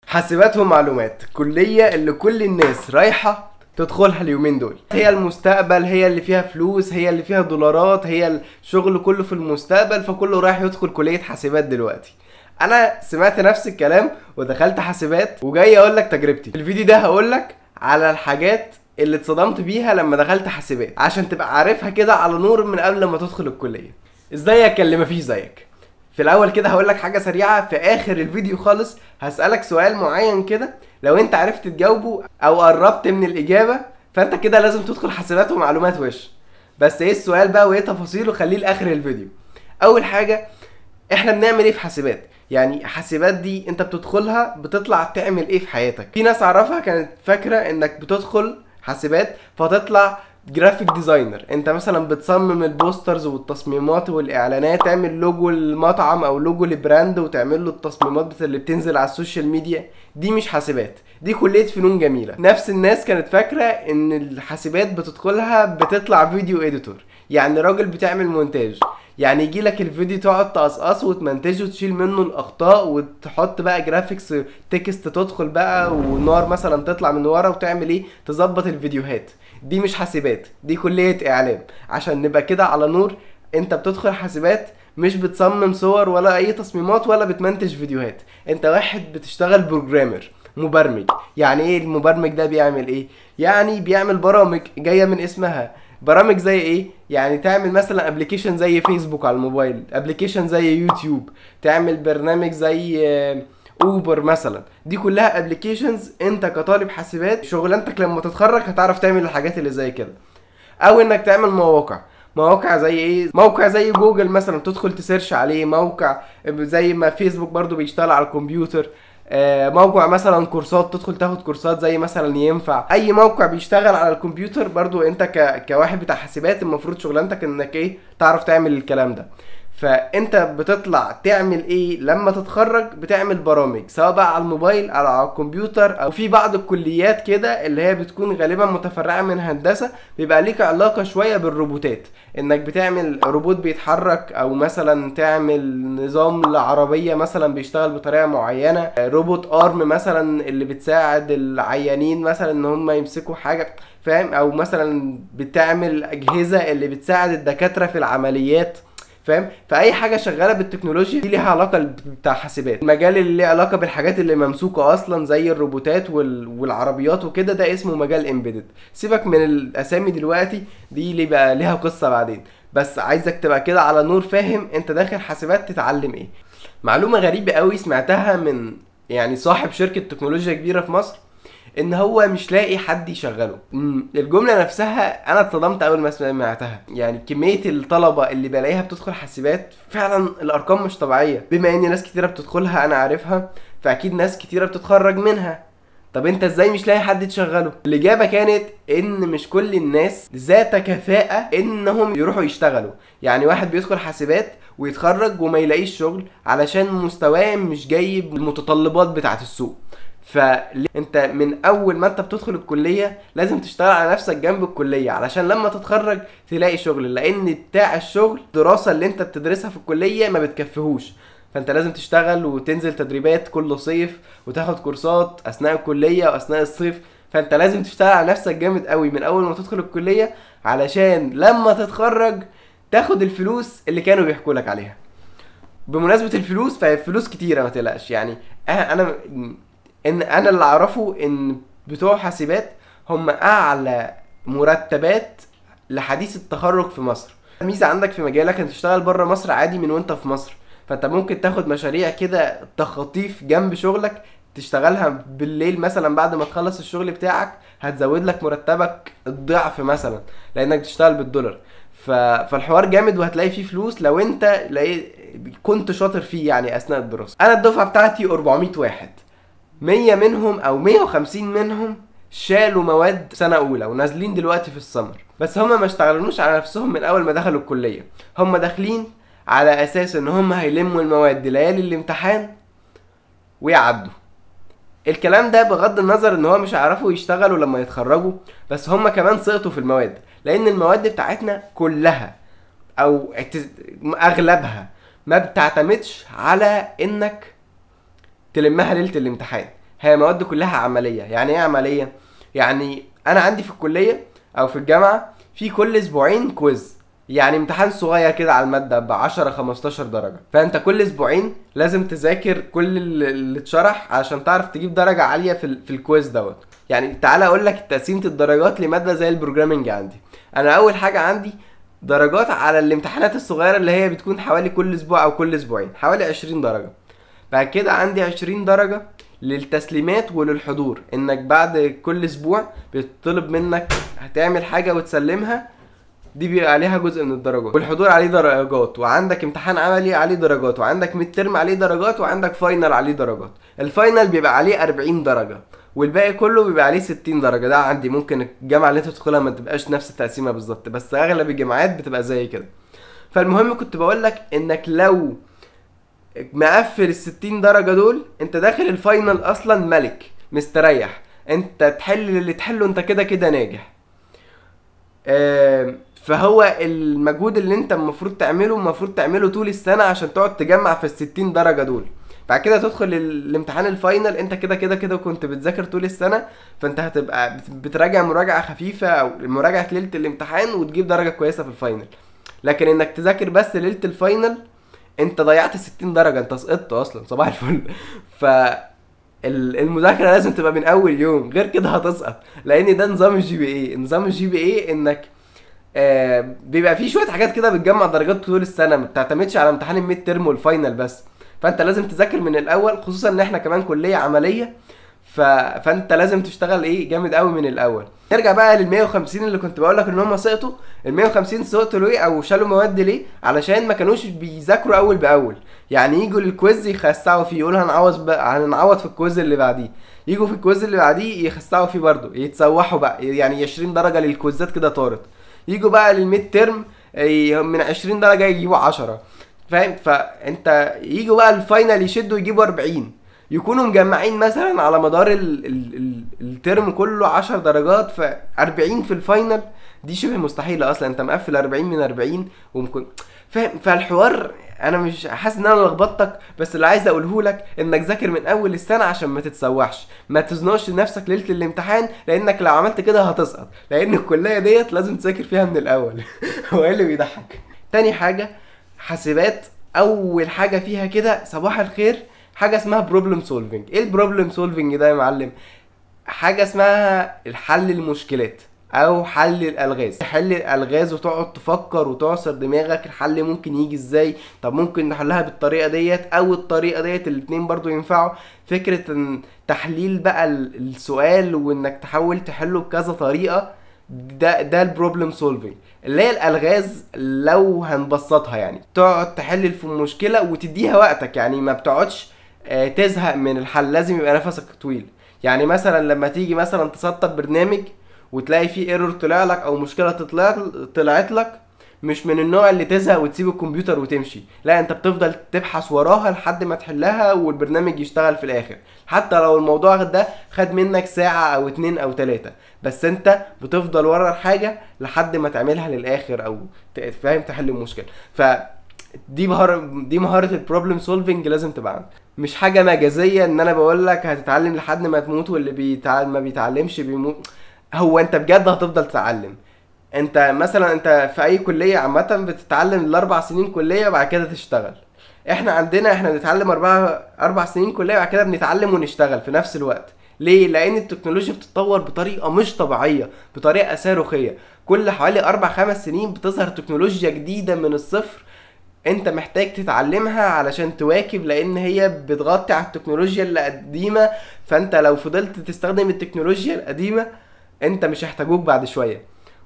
حاسبات ومعلومات كلية اللي كل الناس رايحة تدخلها اليومين دول هي المستقبل هي اللي فيها فلوس هي اللي فيها دولارات هي الشغل كله في المستقبل فكله رايح يدخل كلية حاسبات دلوقتي انا سمعت نفس الكلام ودخلت حاسبات وجاي اقول لك تجربتي في الفيديو ده هقول لك على الحاجات اللي اتصدمت بيها لما دخلت حاسبات عشان تبقى عارفها كده على نور من قبل ما تدخل الكلية ازيك اللي مفيش زيك في الاول كده هقول لك حاجه سريعه في اخر الفيديو خالص هسالك سؤال معين كده لو انت عرفت تجاوبه او قربت من الاجابه فانت كده لازم تدخل حاسبات ومعلومات وش بس ايه السؤال بقى وايه تفاصيله خليه لاخر الفيديو اول حاجه احنا بنعمل ايه في حاسبات يعني حاسبات دي انت بتدخلها بتطلع تعمل ايه في حياتك في ناس اعرفها كانت فاكره انك بتدخل حاسبات فتطلع جرافيك ديزاينر انت مثلا بتصمم البوسترز والتصميمات والاعلانات تعمل لوجو المطعم او لوجو لبراند وتعمل له التصميمات اللي بتنزل على السوشيال ميديا دي مش حاسبات دي كلية فنون جميلة نفس الناس كانت فاكرة ان الحاسبات بتدخلها بتطلع فيديو اديتور يعني راجل بتعمل مونتاج يعني يجي لك الفيديو تقعد تقصقصه وتمنتجه وتشيل منه الاخطاء وتحط بقى جرافيكس تكست تدخل بقى ونار مثلا تطلع من ورا وتعمل ايه تظبط الفيديوهات دي مش حاسبات دي كلية اعلام عشان نبقى كده على نور انت بتدخل حاسبات مش بتصمم صور ولا اي تصميمات ولا بتمنتج فيديوهات انت واحد بتشتغل بروجرامر مبرمج يعني ايه المبرمج ده بيعمل ايه يعني بيعمل برامج جايه من اسمها برامج زي ايه يعني تعمل مثلا ابلكيشن زي فيسبوك على الموبايل ابلكيشن زي يوتيوب تعمل برنامج زي اوبر مثلا دي كلها ابلكيشنز انت كطالب حاسبات شغلانتك لما تتخرج هتعرف تعمل الحاجات اللي زي كده او انك تعمل مواقع مواقع زي ايه موقع زي جوجل مثلا تدخل تسيرش عليه موقع زي ما فيسبوك برضو بيشتغل على الكمبيوتر موقع مثلا كورسات تدخل تاخد كورسات زي مثلا ينفع اي موقع بيشتغل على الكمبيوتر برضو انت ك... كواحد بتاع حاسبات المفروض شغلانتك انك ايه تعرف تعمل الكلام ده فانت بتطلع تعمل ايه لما تتخرج بتعمل برامج سواء بقى على الموبايل او على الكمبيوتر او في بعض الكليات كده اللي هي بتكون غالبا متفرعه من هندسه بيبقى ليك علاقه شويه بالروبوتات انك بتعمل روبوت بيتحرك او مثلا تعمل نظام لعربيه مثلا بيشتغل بطريقه معينه روبوت ارم مثلا اللي بتساعد العيانين مثلا ان هم يمسكوا حاجه فاهم او مثلا بتعمل اجهزه اللي بتساعد الدكاتره في العمليات فاهم فاي حاجه شغاله بالتكنولوجيا دي ليها علاقه بتاع حاسبات المجال اللي ليه علاقه بالحاجات اللي ممسوكه اصلا زي الروبوتات وال... والعربيات وكده ده اسمه مجال امبيدد سيبك من الاسامي دلوقتي دي اللي بقى ليها قصه بعدين بس عايزك تبقى كده على نور فاهم انت داخل حاسبات تتعلم ايه معلومه غريبه قوي سمعتها من يعني صاحب شركه تكنولوجيا كبيره في مصر ان هو مش لاقي حد يشغله الجمله نفسها انا اتصدمت اول ما سمعتها يعني كميه الطلبه اللي بلاقيها بتدخل حاسبات فعلا الارقام مش طبيعيه بما ان ناس كتيره بتدخلها انا عارفها فاكيد ناس كتيره بتتخرج منها طب انت ازاي مش لاقي حد تشغله الاجابه كانت ان مش كل الناس ذات كفاءه انهم يروحوا يشتغلوا يعني واحد بيدخل حاسبات ويتخرج وما يلاقيش شغل علشان مستواه مش جايب المتطلبات بتاعه السوق فانت من اول ما انت بتدخل الكليه لازم تشتغل على نفسك جنب الكليه علشان لما تتخرج تلاقي شغل لان بتاع الشغل الدراسه اللي انت بتدرسها في الكليه ما بتكفيهوش فانت لازم تشتغل وتنزل تدريبات كل صيف وتاخد كورسات اثناء الكليه واثناء الصيف فانت لازم تشتغل على نفسك جامد قوي من اول ما تدخل الكليه علشان لما تتخرج تاخد الفلوس اللي كانوا بيحكوا لك عليها بمناسبه الفلوس فهي فلوس كتيره ما تقلقش يعني انا ان انا اللي اعرفه ان بتوع حاسبات هم اعلى مرتبات لحديث التخرج في مصر ميزه عندك في مجالك انك تشتغل بره مصر عادي من وانت في مصر فانت ممكن تاخد مشاريع كده تخطيف جنب شغلك تشتغلها بالليل مثلا بعد ما تخلص الشغل بتاعك هتزود لك مرتبك الضعف مثلا لانك بتشتغل بالدولار ف... فالحوار جامد وهتلاقي فيه فلوس لو انت لقيت كنت شاطر فيه يعني اثناء الدراسه انا الدفعه بتاعتي 400 واحد 100 منهم او 150 منهم شالوا مواد سنة أولى ونازلين دلوقتي في السمر بس هما ما اشتغلونوش على نفسهم من أول ما دخلوا الكلية هما داخلين على أساس إن هما هيلموا المواد ليالي الامتحان ويعدوا الكلام ده بغض النظر ان هو مش هيعرفوا يشتغلوا لما يتخرجوا بس هما كمان سقطوا في المواد لان المواد بتاعتنا كلها او اغلبها ما بتعتمدش على انك تلمها ليله الامتحان هي مواد كلها عمليه يعني ايه عمليه يعني انا عندي في الكليه او في الجامعه في كل اسبوعين كويز يعني امتحان صغير كده على الماده ب 10 15 درجه فانت كل اسبوعين لازم تذاكر كل اللي اللي اتشرح عشان تعرف تجيب درجه عاليه في ال- في الكويز دوت يعني تعالى اقول لك تقسيمه الدرجات لماده زي البروجرامنج عندي انا اول حاجه عندي درجات على الامتحانات الصغيره اللي هي بتكون حوالي كل اسبوع او كل اسبوعين حوالي 20 درجه بعد كده عندي 20 درجه للتسليمات وللحضور انك بعد كل اسبوع بيطلب منك هتعمل حاجه وتسلمها دي بيبقى عليها جزء من الدرجات والحضور عليه درجات وعندك امتحان عملي عليه درجات وعندك ميد ترم عليه درجات وعندك فاينل عليه درجات الفاينل بيبقى عليه 40 درجه والباقي كله بيبقى عليه 60 درجه ده عندي ممكن الجامعه اللي انت تدخلها ما تبقاش نفس التقسيمه بالظبط بس اغلب الجامعات بتبقى زي كده فالمهم كنت بقول لك انك لو مقفل ال 60 درجه دول انت داخل الفاينل اصلا ملك مستريح انت تحل اللي تحله انت كده كده ناجح آم، فهو المجهود اللي انت المفروض تعمله المفروض تعمله طول السنه عشان تقعد تجمع في ال 60 درجه دول بعد كده تدخل ال- الامتحان الفاينل انت كده كده كده كنت بتذاكر طول السنه فانت هتبقى بت- بتراجع مراجعه خفيفه او مراجعه ليله الامتحان وتجيب درجه كويسه في الفاينل لكن انك تذاكر بس ليله الفاينل انت ضيعت 60 درجه انت سقطت اصلا صباح الفل ف ال- المذاكره لازم تبقى من اول يوم غير كده هتسقط لان ده نظام الجي بي اي نظام الجي بي اي انك آه بيبقى فيه شويه حاجات كده بتجمع درجات طول السنه ما بتعتمدش على امتحان الميد ترم والفاينل بس فانت لازم تذاكر من الاول خصوصا ان احنا كمان كليه عمليه ف... فانت لازم تشتغل ايه جامد قوي من الاول نرجع بقى لل 150 اللي كنت بقول لك ان هم سقطوا ال 150 سقطوا ليه او شالوا مواد ليه علشان ما كانوش بيذاكروا اول باول يعني يجوا للكويز يخسعوا فيه يقولوا هنعوض بقى هنعوض في الكويز اللي بعديه يجوا في الكويز اللي بعديه يخسعوا فيه برضه يتسوحوا بقى يعني 20 درجه للكويزات كده طارت يجوا بقى للميد ترم ي- من 20 درجه يجيبوا 10 فاهم فانت يجوا بقى الفاينل يشدوا يجيبوا 40 يكونوا مجمعين مثلا على مدار ال ال ال الترم كله 10 درجات ف 40 في الفاينل دي شبه مستحيله اصلا انت مقفل 40 من 40 وممكن فاهم فالحوار انا مش حاسس ان انا لخبطتك بس اللي عايز اقوله لك انك ذاكر من اول السنه عشان ما تتسوحش ما تزنقش نفسك ليله الامتحان لانك لو عملت كده هتسقط لان الكليه ديت لازم تذاكر فيها من الاول هو ايه اللي بيضحك تاني حاجه حاسبات اول حاجه فيها كده صباح الخير حاجه اسمها بروبلم سولفنج ايه البروبلم سولفنج ده يا معلم حاجه اسمها الحل المشكلات او حل الالغاز تحل الالغاز وتقعد تفكر وتعصر دماغك الحل ممكن يجي ازاي طب ممكن نحلها بالطريقه ديت او الطريقه ديت الاتنين برضو ينفعوا فكره ان تحليل بقى ال- السؤال وانك تحاول تحله بكذا طريقه ده ده البروبلم سولفنج اللي هي الالغاز لو هنبسطها يعني تقعد تحل في المشكله وتديها وقتك يعني ما بتقعدش آه، تزهق من الحل لازم يبقى نفسك طويل يعني مثلا لما تيجي مثلا تسطب برنامج وتلاقي فيه ايرور طلع لك او مشكله تطلع طلعت لك مش من النوع اللي تزهق وتسيب الكمبيوتر وتمشي لا انت بتفضل تبحث وراها لحد ما تحلها والبرنامج يشتغل في الاخر حتى لو الموضوع ده خد منك ساعة او اتنين او تلاتة بس انت بتفضل ورا الحاجة لحد ما تعملها للاخر او ت- فاهم تحل المشكلة ف دي مهارة دي مهارة البروبلم سولفنج لازم تبقى عندك مش حاجة مجازية ان انا بقول لك هتتعلم لحد ما تموت واللي بيتعلم ما بيتعلمش بيموت هو انت بجد هتفضل تتعلم انت مثلا انت في اي كليه عامه بتتعلم الاربع سنين كليه وبعد كده تشتغل احنا عندنا احنا بنتعلم اربع اربع سنين كليه وبعد كده بنتعلم ونشتغل في نفس الوقت ليه لان التكنولوجيا بتتطور بطريقه مش طبيعيه بطريقه صاروخيه كل حوالي اربع خمس سنين بتظهر تكنولوجيا جديده من الصفر انت محتاج تتعلمها علشان تواكب لان هي بتغطي على التكنولوجيا القديمه فانت لو فضلت تستخدم التكنولوجيا القديمه انت مش هيحتاجوك بعد شويه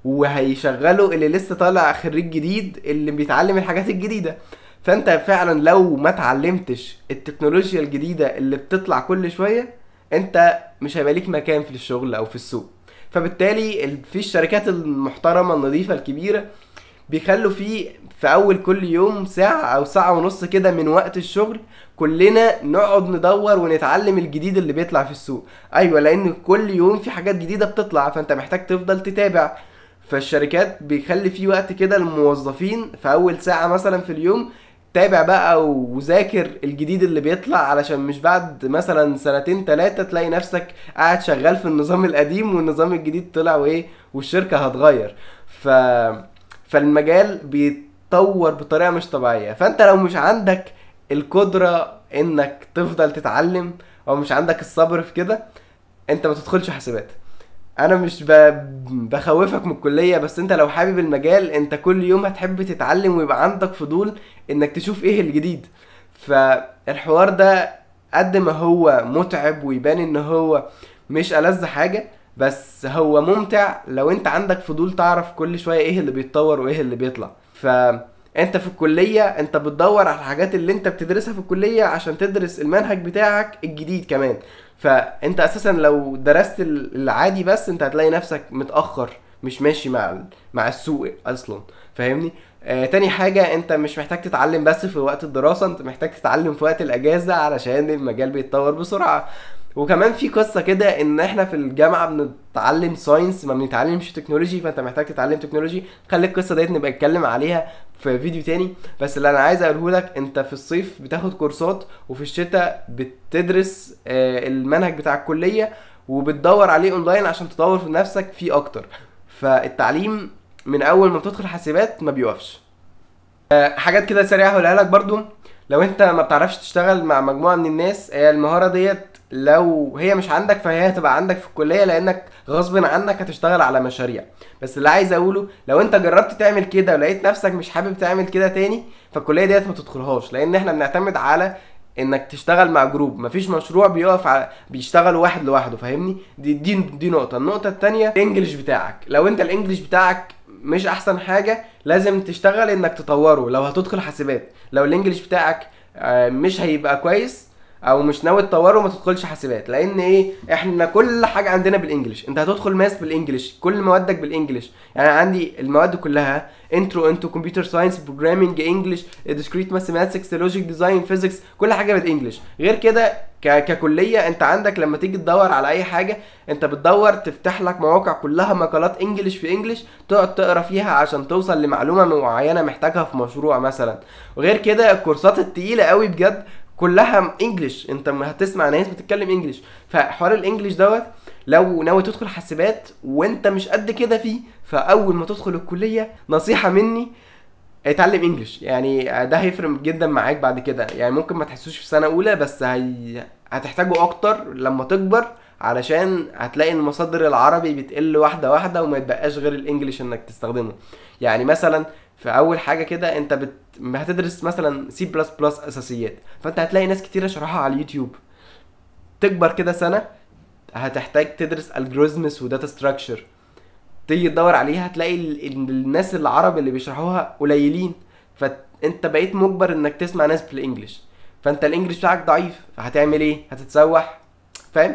وهيشغلوا اللي لسه طالع خريج جديد اللي بيتعلم الحاجات الجديده فانت فعلا لو ما اتعلمتش التكنولوجيا الجديده اللي بتطلع كل شويه انت مش هيبقى ليك مكان في الشغل او في السوق فبالتالي ال- في الشركات المحترمه النظيفه الكبيره بيخلوا فيه في اول كل يوم ساعة او ساعة ونص كده من وقت الشغل كلنا نقعد ندور ونتعلم الجديد اللي بيطلع في السوق ايوه لان كل يوم في حاجات جديدة بتطلع فانت محتاج تفضل تتابع فالشركات بيخلي في وقت كده للموظفين في اول ساعة مثلا في اليوم تابع بقى وذاكر الجديد اللي بيطلع علشان مش بعد مثلا سنتين تلاتة تلاقي نفسك قاعد شغال في النظام القديم والنظام الجديد طلع وايه والشركة هتغير ف فالمجال بيتطور بطريقة مش طبيعية فانت لو مش عندك القدرة انك تفضل تتعلم او مش عندك الصبر في كده انت ما تدخلش حاسبات انا مش ب... بخوفك من الكليه بس انت لو حابب المجال انت كل يوم هتحب تتعلم ويبقى عندك فضول انك تشوف ايه الجديد فالحوار ده قد ما هو متعب ويبان ان هو مش ألذ حاجه بس هو ممتع لو انت عندك فضول تعرف كل شويه ايه اللي بيتطور وايه اللي بيطلع فانت في الكليه انت بتدور على الحاجات اللي انت بتدرسها في الكليه عشان تدرس المنهج بتاعك الجديد كمان فانت اساسا لو درست العادي بس انت هتلاقي نفسك متاخر مش ماشي مع مع السوق اصلا فاهمني آه تاني حاجة انت مش محتاج تتعلم بس في وقت الدراسة انت محتاج تتعلم في وقت الاجازة علشان المجال بيتطور بسرعة وكمان في قصة كده ان احنا في الجامعة بنتعلم ساينس ما بنتعلمش تكنولوجي فانت محتاج تتعلم تكنولوجي خلي القصة ديت نبقى نتكلم عليها في فيديو تاني بس اللي انا عايز اقوله لك انت في الصيف بتاخد كورسات وفي الشتاء بتدرس آه، المنهج بتاع الكليه وبتدور عليه اونلاين عشان تطور في نفسك فيه اكتر فالتعليم من اول ما بتدخل حاسبات ما بيوقفش آه، حاجات كده سريعه هقولها لك برضو لو انت ما بتعرفش تشتغل مع مجموعه من الناس هي المهاره ديت لو هي مش عندك فهي هتبقى عندك في الكليه لانك غصب عنك هتشتغل على مشاريع بس اللي عايز اقوله لو انت جربت تعمل كده ولقيت نفسك مش حابب تعمل كده تاني فالكليه ديت ما تدخلهاش لان احنا بنعتمد على انك تشتغل مع جروب مفيش مشروع بيقف على بيشتغل واحد لوحده فاهمني دي دي دي نقطه النقطه الثانيه الانجليش بتاعك لو انت الانجليش بتاعك مش احسن حاجه لازم تشتغل انك تطوره لو هتدخل حاسبات لو الانجليش بتاعك آه، مش هيبقى كويس او مش ناوي تطوره ما تدخلش حاسبات لان ايه احنا كل حاجه عندنا بالانجلش انت هتدخل ماس بالانجلش كل موادك بالانجلش يعني عندي المواد كلها انترو انتو كمبيوتر ساينس بروجرامينج انجلش ديسكريت ماثيماتكس لوجيك ديزاين فيزيكس كل حاجه بالانجلش غير كده ككليه انت عندك لما تيجي تدور على اي حاجه انت بتدور تفتح لك مواقع كلها مقالات انجلش في انجلش تقعد تقرا فيها عشان توصل لمعلومه معينه محتاجها في مشروع مثلا وغير كده الكورسات التقيله قوي بجد كلها انجلش انت ما هتسمع ناس بتتكلم انجلش فحوار الانجليش دوت لو ناوي تدخل حاسبات وانت مش قد كده فيه فاول ما تدخل الكليه نصيحه مني اتعلم انجلش يعني ده هيفرق جدا معاك بعد كده يعني ممكن ما تحسوش في سنه اولى بس هي... هتحتاجه اكتر لما تكبر علشان هتلاقي المصادر العربي بتقل واحده واحده وما يتبقاش غير الانجليش انك تستخدمه يعني مثلا في اول حاجه كده انت بت... هتدرس مثلا سي بلس بلس اساسيات فانت هتلاقي ناس كتير شرحها على اليوتيوب تكبر كده سنه هتحتاج تدرس الجوريزمز وداتا ستراكشر تيجي تدور عليها هتلاقي الناس العرب اللي بيشرحوها قليلين فانت بقيت مجبر انك تسمع ناس بالانجلش فانت الانجليش بتاعك ضعيف فهتعمل ايه هتتسوح فاهم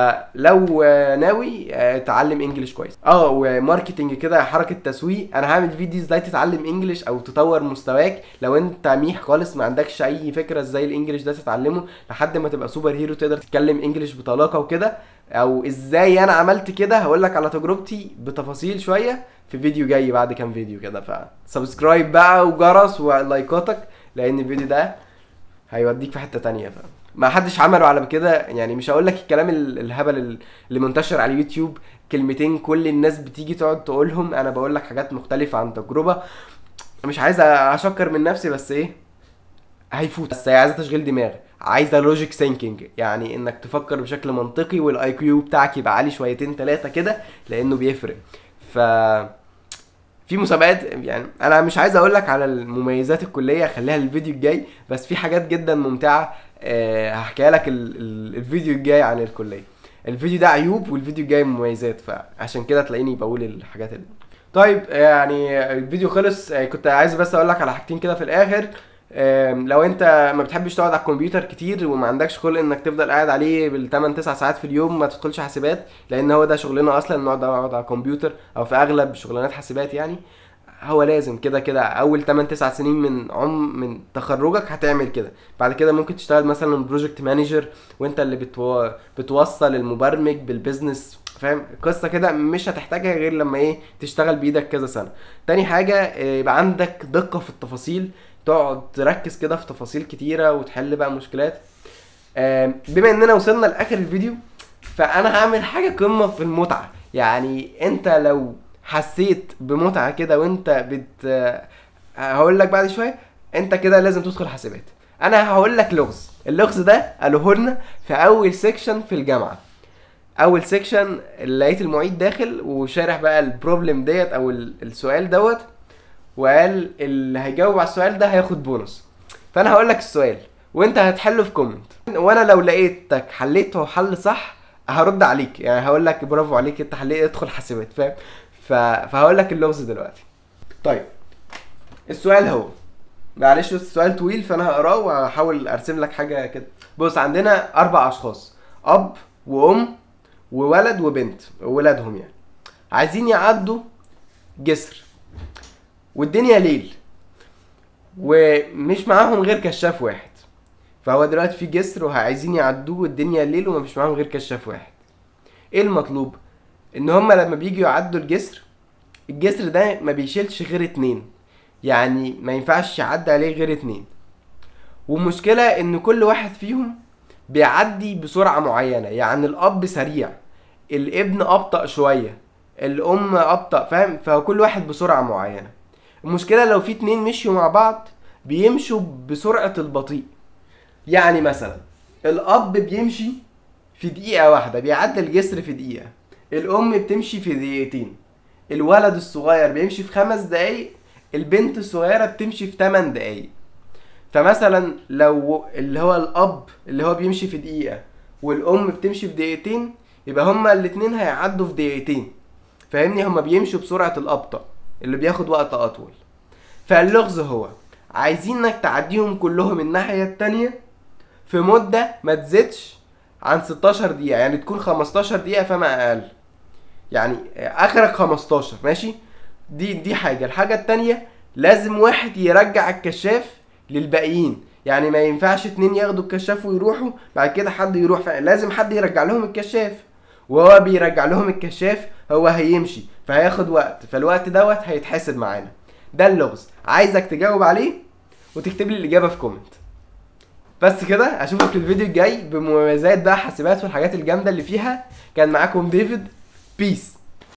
فلو ناوي اتعلم انجلش كويس اه وماركتنج كده حركه تسويق انا هعمل فيديو ازاي تتعلم انجلش او تطور مستواك لو انت ميح خالص ما عندكش اي فكره ازاي الانجليش ده تتعلمه لحد ما تبقى سوبر هيرو تقدر تتكلم انجلش بطلاقه وكده او ازاي انا عملت كده هقول لك على تجربتي بتفاصيل شويه في فيديو جاي بعد كام فيديو كده فسبسكرايب بقى وجرس ولايكاتك لان الفيديو ده هيوديك في حته تانية فاهم ما حدش عمله على كده يعني مش هقول لك الكلام الهبل اللي منتشر على اليوتيوب كلمتين كل الناس بتيجي تقعد تقولهم انا بقول لك حاجات مختلفه عن تجربه مش عايز اشكر من نفسي بس ايه هيفوت بس هي عايزه تشغيل دماغ عايزه لوجيك ثينكينج يعني انك تفكر بشكل منطقي والاي كيو بتاعك يبقى عالي شويتين ثلاثه كده لانه بيفرق ف في مسابقات يعني انا مش عايز اقول لك على المميزات الكليه خليها الفيديو الجاي بس في حاجات جدا ممتعه أه هحكيها لك الفيديو الجاي عن الكليه الفيديو ده عيوب والفيديو الجاي مميزات فعشان كده تلاقيني بقول الحاجات اللي طيب يعني الفيديو خلص آه، كنت عايز بس اقول لك على حاجتين كده في الاخر لو انت ما بتحبش تقعد على الكمبيوتر كتير وما عندكش خلق انك تفضل قاعد عليه بال 8 9 ساعات في اليوم ما تدخلش حاسبات لان هو ده شغلنا اصلا نقعد نقعد على الكمبيوتر او في اغلب شغلانات حاسبات يعني هو لازم كده كده اول 8 9 سنين من عم من تخرجك هتعمل كده بعد كده ممكن تشتغل مثلا بروجكت مانجر وانت اللي بتو... بتوصل المبرمج بالبيزنس فاهم قصه كده مش هتحتاجها غير لما ايه تشتغل بايدك كذا سنه تاني حاجه آه، يبقى عندك دقه في التفاصيل تقعد تركز كده في تفاصيل كتيره وتحل بقى مشكلات آم، بما اننا وصلنا لاخر الفيديو فانا هعمل حاجه قمه في المتعه يعني انت لو حسيت بمتعه كده وانت بت آه، هقول لك بعد شويه انت كده لازم تدخل حاسبات انا هقول لك لغز اللغز ده قالوه لنا في اول سيكشن في الجامعه اول سيكشن لقيت المعيد داخل وشارح بقى البروبلم ديت او ال- السؤال دوت وقال اللي هيجاوب على السؤال ده هياخد بونص فانا هقول لك السؤال وانت هتحله في كومنت وانا لو لقيتك حليته حل صح هرد عليك يعني هقول لك برافو عليك انت حليت ادخل حاسبات فاهم ف... فهقول لك اللغز دلوقتي طيب السؤال هو معلش بس السؤال طويل فانا هقراه وهحاول ارسم لك حاجه كده بص عندنا اربع اشخاص اب وام وولد وبنت وولادهم يعني عايزين يعدوا جسر والدنيا ليل ومش معاهم غير كشاف واحد فهو دلوقتي في جسر وعايزين يعدوه والدنيا ليل ومش معاهم غير كشاف واحد ايه المطلوب ان هما لما بيجوا يعدوا الجسر الجسر ده ما بيشيلش غير اتنين يعني ما ينفعش يعدي عليه غير اتنين والمشكلة ان كل واحد فيهم بيعدي بسرعة معينة يعني الاب سريع الابن ابطأ شوية الام ابطأ فاهم فكل واحد بسرعة معينة المشكلة لو في اتنين مشيوا مع بعض بيمشوا بسرعة البطيء يعني مثلا الاب بيمشي في دقيقة واحدة بيعدي الجسر في دقيقة الام بتمشي في دقيقتين الولد الصغير بيمشي في خمس دقايق البنت الصغيرة بتمشي في 8 دقايق فمثلا لو اللي هو الاب اللي هو بيمشي في دقيقة والام بتمشي في دقيقتين يبقى هما الاتنين هيعدوا في دقيقتين فاهمني هما بيمشوا بسرعة الابطأ اللي بياخد وقت اطول فاللغز هو عايزينك تعديهم كلهم الناحية التانية في مدة ما تزيدش عن 16 دقيقة يعني تكون 15 دقيقة فما اقل يعني اخرك 15 ماشي دي دي حاجه الحاجه التانية لازم واحد يرجع الكشاف للباقيين يعني ما ينفعش اتنين ياخدوا الكشاف ويروحوا بعد كده حد يروح ف... لازم حد يرجع لهم الكشاف وهو بيرجع لهم الكشاف هو هيمشي فهياخد وقت فالوقت دوت هيتحسب معانا ده اللغز عايزك تجاوب عليه وتكتب لي الاجابه في كومنت بس كده اشوفك في الفيديو الجاي بمميزات بقى حاسبات والحاجات الجامده اللي فيها كان معاكم ديفيد بيس